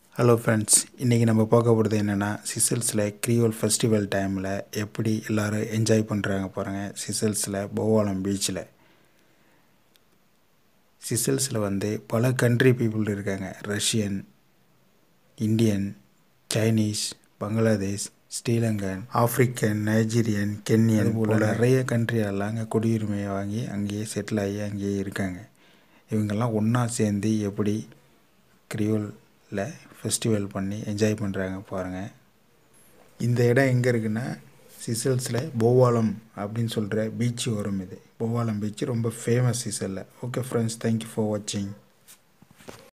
hello friends இன்றைக்கி நம்ம பார்க்க போகிறது என்னென்னா சிசல்ஸில் க்ரியோல் ஃபெஸ்டிவல் டைமில் எப்படி எல்லோரும் என்ஜாய் பண்ணுறாங்க பாருங்கள் சிசல்ஸில் போவாலம் பீச்சில் சிசல்ஸில் வந்து பல கண்ட்ரி பீப்புள் இருக்காங்க Russian Indian Chinese Bangladesh Sri Lankan African Nigerian Kenyan போல் நிறைய கண்ட்ரியெல்லாம் அங்கே குடியுரிமையை வாங்கி அங்கேயே செட்டில் ஆகி அங்கேயே இருக்காங்க இவங்கெல்லாம் ஒன்றா சேர்ந்து எப்படி கிரியோலில் ஃபெஸ்டிவல் பண்ணி என்ஜாய் பண்ணுறாங்க பாருங்கள் இந்த இடம் எங்கே இருக்குன்னா சிசல்ஸில் போவாலம் அப்படின்னு சொல்கிற பீச் வரும் இது போவாலம் பீச் ரொம்ப ஃபேமஸ் சிசலில் ஓகே ஃப்ரெண்ட்ஸ் தேங்க்யூ ஃபார் வாட்சிங்